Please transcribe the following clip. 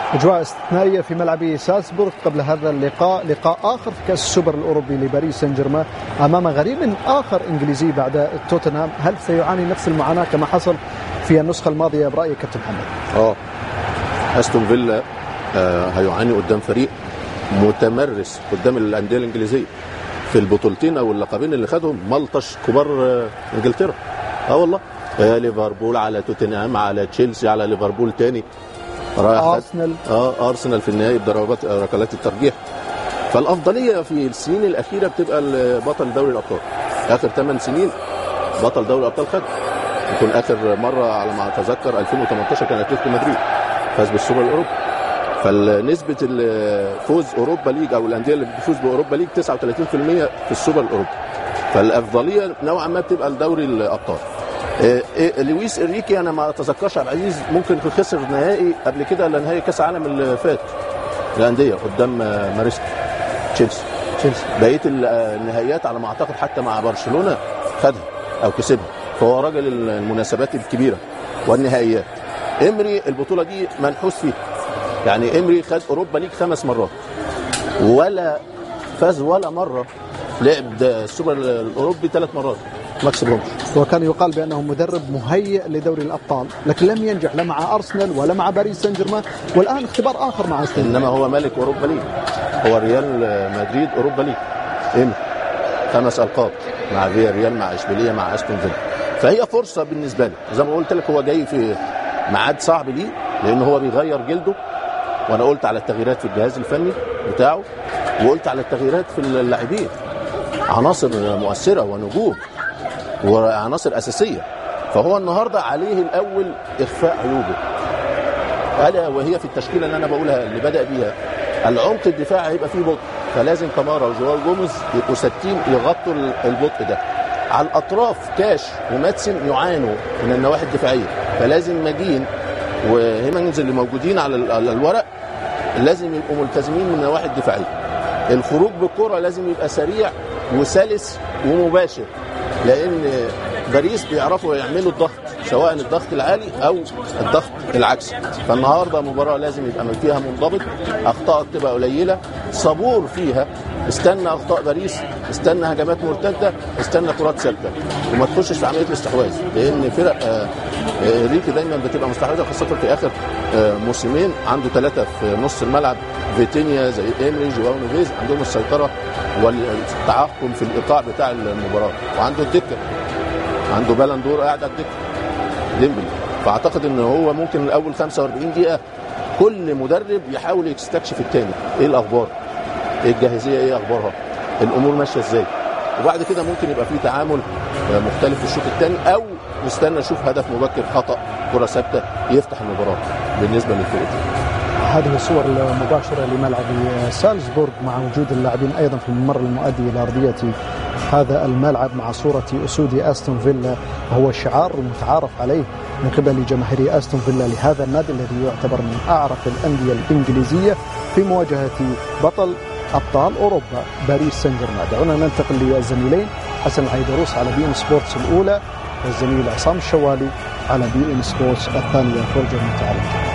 اجواء استثنائيه في ملعب سالزبورغ قبل هذا اللقاء لقاء اخر في كاس السوبر الاوروبي لباريس سان جيرمان امام غريم اخر انجليزي بعد توتنهام هل سيعاني نفس المعاناه كما حصل في النسخه الماضيه برايك كابتن محمد؟ اه استون فيلا آه هيعاني قدام فريق متمرس قدام الانديه الانجليزيه في البطولتين او اللقبين اللي خدهم ملطش كبار آه انجلترا اه والله آه ليفربول على توتنهام على تشيلسي على ليفربول تاني رايح ارسنال اه ارسنال في النهائي بضربات ركلات الترجيح فالافضليه في السنين الاخيره بتبقى بطل دوري الابطال اخر 8 سنين بطل دوري الابطال خد يكون اخر مره على ما اتذكر 2018 كان اتلتيكو مدريد فاز بالسوبر الاوروبي فالنسبه الفوز اوروبا ليج او الانديه اللي بتفوز باوروبا ليج 39% في السوبر الاوروبي فالافضليه نوعا ما بتبقى لدوري الابطال إيه إيه لويس انريكي انا ما اتذكرش عبد العزيز ممكن خسر نهائي قبل كده نهائي كاس العالم اللي فات الانديه قدام ماريسكا تشيلسي تشيلسي بقيه النهائيات على ما اعتقد حتى مع برشلونه خدها او كسبها فهو راجل المناسبات الكبيره والنهائيات امري البطوله دي منحوس فيها يعني امري خد اوروبا ليج خمس مرات ولا فاز ولا مره لعب السوبر الاوروبي ثلاث مرات ما كسبهمش وكان يقال بانه مدرب مهيئ لدوري الابطال لكن لم ينجح لا مع ارسنال ولا مع باريس سان جيرمان والان اختبار اخر مع استون انما هو ملك اوروبا ليج هو ريال مدريد اوروبا ليج امري خمس القاب مع فيا ريال مع اشبيليه مع استون فيلا فهي فرصه بالنسبه له زي ما قلت لك هو جاي في ميعاد صعب ليه لان هو بيغير جلده وانا قلت على التغييرات في الجهاز الفني بتاعه وقلت على التغييرات في اللاعبين عناصر مؤثره ونجوم وعناصر اساسيه فهو النهارده عليه الاول اخفاء عيوبه الا وهي في التشكيله اللي انا بقولها اللي بدا بيها العمق الدفاعي هيبقى فيه بطء فلازم كمارا وجوار جوميز يبقوا ثابتين يغطوا البطء ده على الاطراف كاش وماتسن يعانوا من النواحي الدفاعيه فلازم ماجين وهيمنز اللي موجودين على الورق لازم يبقوا ملتزمين من النواحي الدفاعيه الخروج بالكره لازم يبقى سريع وسلس ومباشر لان باريس بيعرفوا يعملوا الضغط سواء الضغط العالي او الضغط العكسي فالنهارده مباراه لازم يبقى من فيها منضبط اخطائك تبقى قليله صبور فيها استنى اخطاء باريس استنى هجمات مرتده استنى كرات ثابته وما تخشش في عمليه الاستحواذ لان فرق آه ريكي دايما بتبقى مستحوذه خاصه في اخر آه موسمين عنده ثلاثه في نص الملعب فيتينيا زي امري جواو نوفيز عندهم السيطره والتعقم في الايقاع بتاع المباراه وعنده الدكه عنده بالندور قاعد على الدكه ديمبلي فاعتقد ان هو ممكن الاول 45 دقيقه كل مدرب يحاول يستكشف الثاني ايه الاخبار ايه الجاهزيه ايه اخبارها الامور ماشيه ازاي وبعد كده ممكن يبقى في تعامل مختلف في الشوط الثاني او نستنى نشوف هدف مبكر خطا كره ثابته يفتح المباراه بالنسبه للفرقتين هذه الصور المباشره لملعب سالزبورغ مع وجود اللاعبين ايضا في الممر المؤدي الى ارضيه هذا الملعب مع صوره اسود استون فيلا وهو الشعار المتعارف عليه من قبل جماهير استون فيلا لهذا النادي الذي يعتبر من اعرق الانديه الانجليزيه في مواجهه بطل ابطال اوروبا باريس سان جيرمان دعونا ننتقل للزميلين حسن العيدروس على بي ام سبورتس الاولى والزميل عصام الشوالي على بي ام سبورتس الثانيه فرجه المتعلقه